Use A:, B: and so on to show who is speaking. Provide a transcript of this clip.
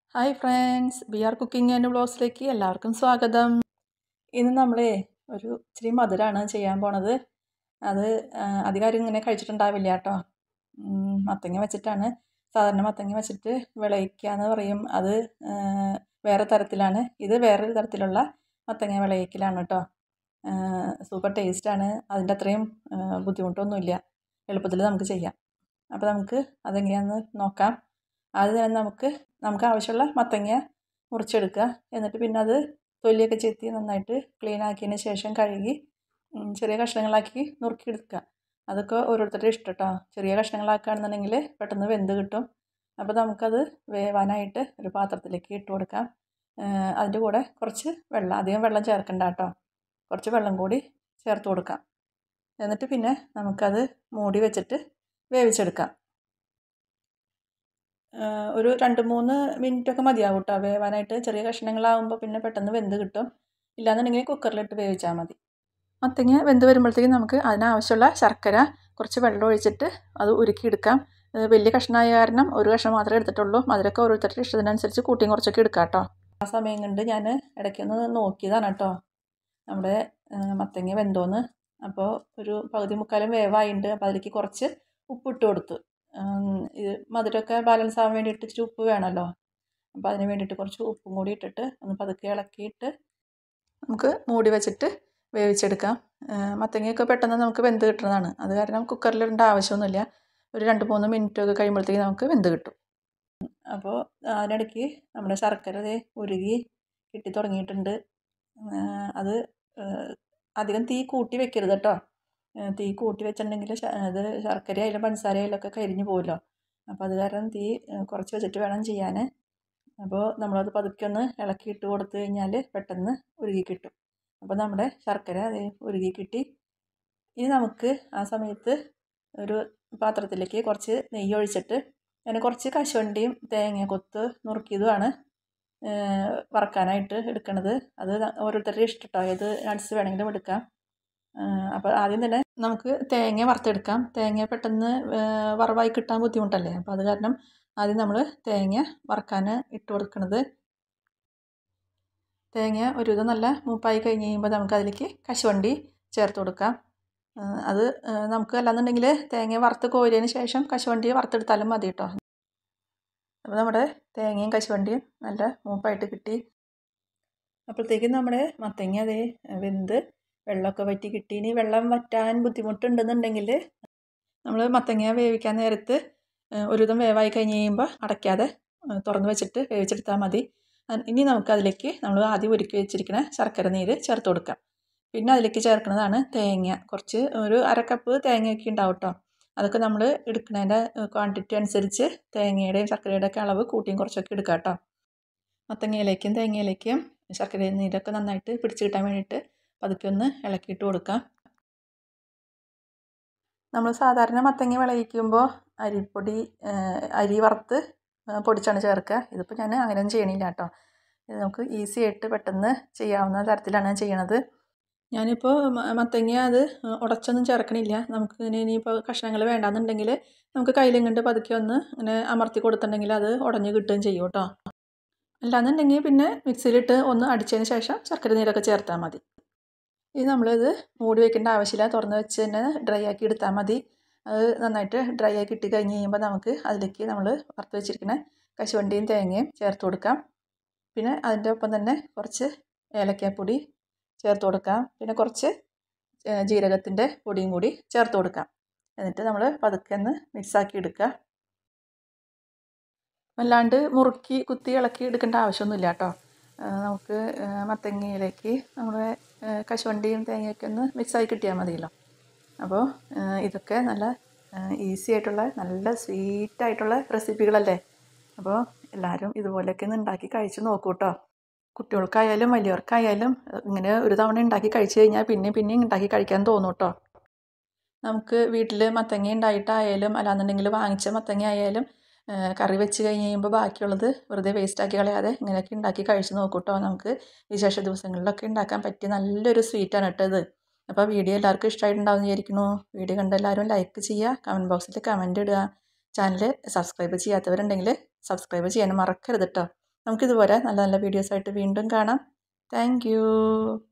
A: hi friends B R cooking and വ്ളോഗ്സിലേക്ക് എല്ലാവർക്കും സ്വാഗതം ഇന്ന് നമ്മളേ ഒരു ഇച്ചിരി മധുരമാണ് ചെയ്യാൻ പോണത് അത് അധികം ആരും ഇങ്ങനെ കഴിച്ചിട്ടുണ്ടാവില്ല കേട്ടോ മത്തങ്ങ വെച്ചിട്ടാണ് സാധാരണ മത്തങ്ങ വെച്ചിട്ട് വിളയിക്കുക എന്ന് പറയും അത് വേറെ തരത്തിലാണ് ഇത് വേറൊരു തരത്തിലുള്ള മത്തങ്ങ വിളയിക്കലാണ് കേട്ടോ സൂപ്പർ ടേസ്റ്റാണ് അതിൻ്റെ അത്രയും ബുദ്ധിമുട്ടൊന്നുമില്ല എളുപ്പത്തിൽ നമുക്ക് ചെയ്യാം അപ്പോൾ നമുക്ക് അതെങ്ങനെയാണെന്ന് നോക്കാം ആദ്യം തന്നെ നമുക്ക് നമുക്ക് ആവശ്യമുള്ള മത്തങ്ങ മുറിച്ചെടുക്കുക എന്നിട്ട് പിന്നെ അത് തൊലിയൊക്കെ ചെത്തി നന്നായിട്ട് ക്ലീൻ ആക്കിയതിന് ശേഷം കഴുകി ചെറിയ കഷ്ണങ്ങളാക്കി നുറുക്കിയെടുക്കുക അതൊക്കെ ഓരോരുത്തരുടെ ഇഷ്ടം കേട്ടോ ചെറിയ കഷ്ണങ്ങളാക്കുകയാണെന്നുണ്ടെങ്കിൽ പെട്ടെന്ന് വെന്ത് കിട്ടും അപ്പോൾ നമുക്കത് വേവാനായിട്ട് ഒരു പാത്രത്തിലേക്ക് ഇട്ട് കൊടുക്കാം അതിൻ്റെ കൂടെ കുറച്ച് വെള്ളം അധികം വെള്ളം ചേർക്കണ്ട കേട്ടോ കുറച്ച് വെള്ളം കൂടി ചേർത്ത് കൊടുക്കാം എന്നിട്ട് പിന്നെ നമുക്കത് മൂടി വെച്ചിട്ട് വേവിച്ചെടുക്കാം ഒരു രണ്ട് മൂന്ന് മിനിറ്റൊക്കെ മതിയാവും കേട്ടോ വേവാനായിട്ട് ചെറിയ കഷ്ണങ്ങളാകുമ്പോൾ പിന്നെ പെട്ടെന്ന് വെന്ത് കിട്ടും ഇല്ലാന്നുണ്ടെങ്കിൽ കുക്കറിലിട്ട് വേവിച്ചാൽ മതി മത്തങ്ങ വെന്ത് വരുമ്പോഴത്തേക്കും നമുക്ക് അതിനാവശ്യമുള്ള ശർക്കര കുറച്ച് വെള്ളം ഒഴിച്ചിട്ട് അത് ഉരുക്കിയെടുക്കാം വലിയ കഷ്ണമായ കാരണം ഒരു കഷ്ണം മാത്രമേ എടുത്തിട്ടുള്ളൂ മധുരമൊക്കെ ഓരോരുത്തരുടെ ഇഷ്ടത്തിനനുസരിച്ച് കൂട്ടിയും കുറച്ചൊക്കെ എടുക്കാം കേട്ടോ ആ സമയം കൊണ്ട് ഞാൻ ഇടയ്ക്കൊന്ന് നോക്കിയതാണ് കേട്ടോ നമ്മുടെ മത്തങ്ങ വെന്തോന്ന് അപ്പോൾ ഒരു പകുതി മുക്കാലും വേവായിട്ടുണ്ട് അപ്പോൾ അതിലേക്ക് കുറച്ച് ഉപ്പിട്ട് കൊടുത്തു ഇത് മധുരമൊക്കെ ബാലൻസ് ആവാൻ വേണ്ടിയിട്ട് ഇച്ചിരി ഉപ്പ് വേണമല്ലോ അപ്പോൾ അതിന് വേണ്ടിയിട്ട് കുറച്ച് ഉപ്പും കൂടി ഇട്ടിട്ട് ഒന്ന് പതുക്കെ ഇളക്കിയിട്ട് നമുക്ക് മൂടി വെച്ചിട്ട് വേവിച്ചെടുക്കാം മത്തങ്ങയൊക്കെ പെട്ടെന്ന് നമുക്ക് വെന്ത് കിട്ടുന്നതാണ് അത് കാരണം കുക്കറിലിടേണ്ട ആവശ്യമൊന്നുമില്ല ഒരു രണ്ട് മൂന്ന് മിനിറ്റൊക്കെ കഴിയുമ്പോഴത്തേക്ക് നമുക്ക് വെന്ത് കിട്ടും അപ്പോൾ അതിനിടയ്ക്ക് നമ്മുടെ ശർക്കര ദേ ഉരുകി കിട്ടി തുടങ്ങിയിട്ടുണ്ട് അത് അധികം തീ കൂട്ടി വെക്കരുത് കേട്ടോ തീ കൂട്ടി വെച്ചിട്ടുണ്ടെങ്കിൽ അത് ശർക്കര ആയാലും പഞ്ചസാര ആയാലും ഒക്കെ കരിഞ്ഞു പോകുമല്ലോ അപ്പോൾ അത് കാരണം തീ കുറച്ച് വെച്ചിട്ട് വേണം ചെയ്യാൻ അപ്പോൾ നമ്മളത് പതുക്കെ ഒന്ന് ഇളക്കി ഇട്ട് കൊടുത്തു കഴിഞ്ഞാൽ പെട്ടെന്ന് ഉരുകി കിട്ടും അപ്പോൾ നമ്മുടെ ശർക്കര അത് ഉരുകി കിട്ടി ഇനി നമുക്ക് ആ സമയത്ത് ഒരു പാത്രത്തിലേക്ക് കുറച്ച് നെയ്യ് ഒഴിച്ചിട്ട് അതിന് കുറച്ച് കശുവണ്ടിയും തേങ്ങ കൊത്ത് നുറുക്കിയതുമാണ് വറക്കാനായിട്ട് എടുക്കണത് അത് ഓരോരുത്തരുടെ ഇഷ്ടട്ടോ ഏത് നട്ട്സ് വേണമെങ്കിലും എടുക്കാം അപ്പോൾ ആദ്യം തന്നെ നമുക്ക് തേങ്ങ വറുത്തെടുക്കാം തേങ്ങ പെട്ടെന്ന് വറവായി കിട്ടാൻ ബുദ്ധിമുട്ടല്ലേ അപ്പോൾ അത് കാരണം ആദ്യം നമ്മൾ തേങ്ങ വറക്കാൻ ഇട്ട് കൊടുക്കുന്നത് തേങ്ങ ഒരുവിധം നല്ല മൂപ്പായി കഴിഞ്ഞ് കഴിയുമ്പോൾ നമുക്ക് അതിലേക്ക് കശുവണ്ടി ചേർത്ത് കൊടുക്കാം അത് നമുക്ക് അല്ലാന്നുണ്ടെങ്കിൽ തേങ്ങ വറുത്ത് കോരിയതിന് ശേഷം കശുവണ്ടി വറുത്തെടുത്താലും മതി കേട്ടോ അപ്പോൾ നമ്മുടെ തേങ്ങയും കശുവണ്ടിയും നല്ല മൂപ്പായിട്ട് കിട്ടി അപ്പോഴത്തേക്കും നമ്മുടെ മത്തങ്ങ അതേ വെന്ത് വെള്ളമൊക്കെ വറ്റി കിട്ടി ഇനി വെള്ളം വറ്റാൻ ബുദ്ധിമുട്ടുണ്ടെന്നുണ്ടെങ്കിൽ നമ്മൾ മത്തങ്ങ വേവിക്കാൻ നേരത്ത് ഒരുവിധം വേവായി കഴിഞ്ഞ് കഴിയുമ്പോൾ അടയ്ക്കാതെ തുറന്ന് വെച്ചിട്ട് വേവിച്ചെടുത്താൽ മതി ഇനി നമുക്ക് അതിലേക്ക് നമ്മൾ ആദ്യം ഒരുക്കി വെച്ചിരിക്കുന്ന ശർക്കര നീര് ചേർത്ത് കൊടുക്കാം പിന്നെ അതിലേക്ക് ചേർക്കുന്നതാണ് തേങ്ങ കുറച്ച് ഒരു അര കപ്പ് തേങ്ങയൊക്കെ ഉണ്ടാവും കേട്ടോ അതൊക്കെ നമ്മൾ എടുക്കുന്നതിൻ്റെ ക്വാണ്ടിറ്റി അനുസരിച്ച് തേങ്ങയുടെയും ശർക്കരയുടെ ഒക്കെ അളവ് കൂട്ടിയും കുറച്ചൊക്കെ എടുക്കാം കേട്ടോ മത്തങ്ങയിലേക്കും തേങ്ങയിലേക്കും ശർക്കര നീരൊക്കെ നന്നായിട്ട് പിടിച്ച് കിട്ടാൻ വേണ്ടിയിട്ട് പതുക്കെ ഒന്ന് ഇളക്കിയിട്ട് കൊടുക്കാം നമ്മൾ സാധാരണ മത്തങ്ങ വിളയിക്കുമ്പോൾ അരിപ്പൊടി അരി വറുത്ത് പൊടിച്ചാണ് ചേർക്കുക ഇതിപ്പോൾ ഞാൻ അങ്ങനെയൊന്നും ചെയ്യണില്ല കേട്ടോ ഇത് നമുക്ക് ഈസി ആയിട്ട് പെട്ടെന്ന് ചെയ്യാവുന്ന തരത്തിലാണ് ചെയ്യണത് ഞാനിപ്പോൾ മത്തങ്ങ അത് ഉടച്ചൊന്നും ചേർക്കണില്ല നമുക്ക് ഇങ്ങനെ ഇനിയിപ്പോൾ കഷ്ണങ്ങൾ വേണ്ടാന്നുണ്ടെങ്കിൽ നമുക്ക് കയ്യിലും കൊണ്ട് പതുക്കെ ഒന്ന് ഇങ്ങനെ അമർത്തി കൊടുത്തിട്ടുണ്ടെങ്കിൽ അത് ഉടഞ്ഞ് കിട്ടുകയും ചെയ്യും കേട്ടോ അല്ലാന്നുണ്ടെങ്കിൽ പിന്നെ മിക്സിയിലിട്ട് ഒന്ന് അടിച്ചതിന് ശേഷം ശർക്കര നീരൊക്കെ ചേർത്താൽ മതി ഇത് നമ്മളിത് മൂടി വയ്ക്കേണ്ട ആവശ്യമില്ല തുറന്ന് വെച്ച് തന്നെ ഡ്രൈ ആക്കി എടുത്താൽ മതി അത് നന്നായിട്ട് ഡ്രൈ ആക്കി ഇട്ട് കഴിഞ്ഞ് കഴിയുമ്പോൾ നമുക്ക് അതിലേക്ക് നമ്മൾ വറുത്ത് വെച്ചിരിക്കുന്ന കശുവണ്ടിയും തേങ്ങയും ചേർത്ത് കൊടുക്കാം പിന്നെ അതിൻ്റെ ഒപ്പം തന്നെ കുറച്ച് ഏലക്കാപ്പൊടി ചേർത്ത് കൊടുക്കാം പിന്നെ കുറച്ച് ജീരകത്തിൻ്റെ പൊടിയും കൂടി ചേർത്ത് കൊടുക്കാം എന്നിട്ട് നമ്മൾ പതുക്കെ ഒന്ന് മിക്സാക്കി എടുക്കുക അല്ലാണ്ട് മുറുക്കി കുത്തി ഇളക്കി എടുക്കേണ്ട ആവശ്യമൊന്നുമില്ല കേട്ടോ നമുക്ക് മത്തങ്ങയിലേക്ക് നമ്മുടെ കശുവണ്ടിയും തേങ്ങയൊക്കെ ഒന്ന് മിക്സായി കിട്ടിയാൽ മതിയല്ലോ അപ്പോൾ ഇതൊക്കെ നല്ല ഈസി ആയിട്ടുള്ള നല്ല സ്വീറ്റായിട്ടുള്ള റെസിപ്പികളല്ലേ അപ്പോൾ എല്ലാവരും ഇതുപോലെയൊക്കെ ഒന്ന് ഉണ്ടാക്കി കഴിച്ച് നോക്കൂ കേട്ടോ കുട്ടികൾക്കായാലും വലിയവർക്കായാലും ഇങ്ങനെ ഒരു തവണ ഉണ്ടാക്കി കഴിച്ച് കഴിഞ്ഞാൽ പിന്നെ പിന്നെ ഉണ്ടാക്കി കഴിക്കാൻ തോന്നും കേട്ടോ നമുക്ക് വീട്ടിൽ മത്തങ്ങ ഉണ്ടായിട്ടായാലും അല്ലാന്നുണ്ടെങ്കിൽ വാങ്ങിച്ച മത്തങ്ങ ആയാലും കറി വെച്ച് കഴിഞ്ഞ് കഴിയുമ്പോൾ ബാക്കിയുള്ളത് വെറുതെ വേസ്റ്റാക്കി കളയാതെ ഇങ്ങനെയൊക്കെ ഉണ്ടാക്കി കഴിച്ച് നോക്കൂ കേട്ടോ നമുക്ക് വിശേഷ ദിവസങ്ങളിലൊക്കെ ഉണ്ടാക്കാൻ പറ്റിയ നല്ലൊരു സ്വീറ്റാണ് കേട്ടോ ഇത് അപ്പോൾ വീഡിയോ എല്ലാവർക്കും ഇഷ്ടമായിട്ടുണ്ടാവും വിചാരിക്കുന്നു വീഡിയോ കണ്ട എല്ലാവരും ലൈക്ക് ചെയ്യുക കമൻറ്റ് ബോക്സിൽ കമൻറ്റ് ഇടുക ചാനൽ സബ്സ്ക്രൈബ് ചെയ്യാത്തവരുണ്ടെങ്കിൽ സബ്സ്ക്രൈബ് ചെയ്യാനും മറക്കരുത് കേട്ടോ നമുക്കിതുപോലെ നല്ല നല്ല വീഡിയോസായിട്ട് വീണ്ടും കാണാം താങ്ക്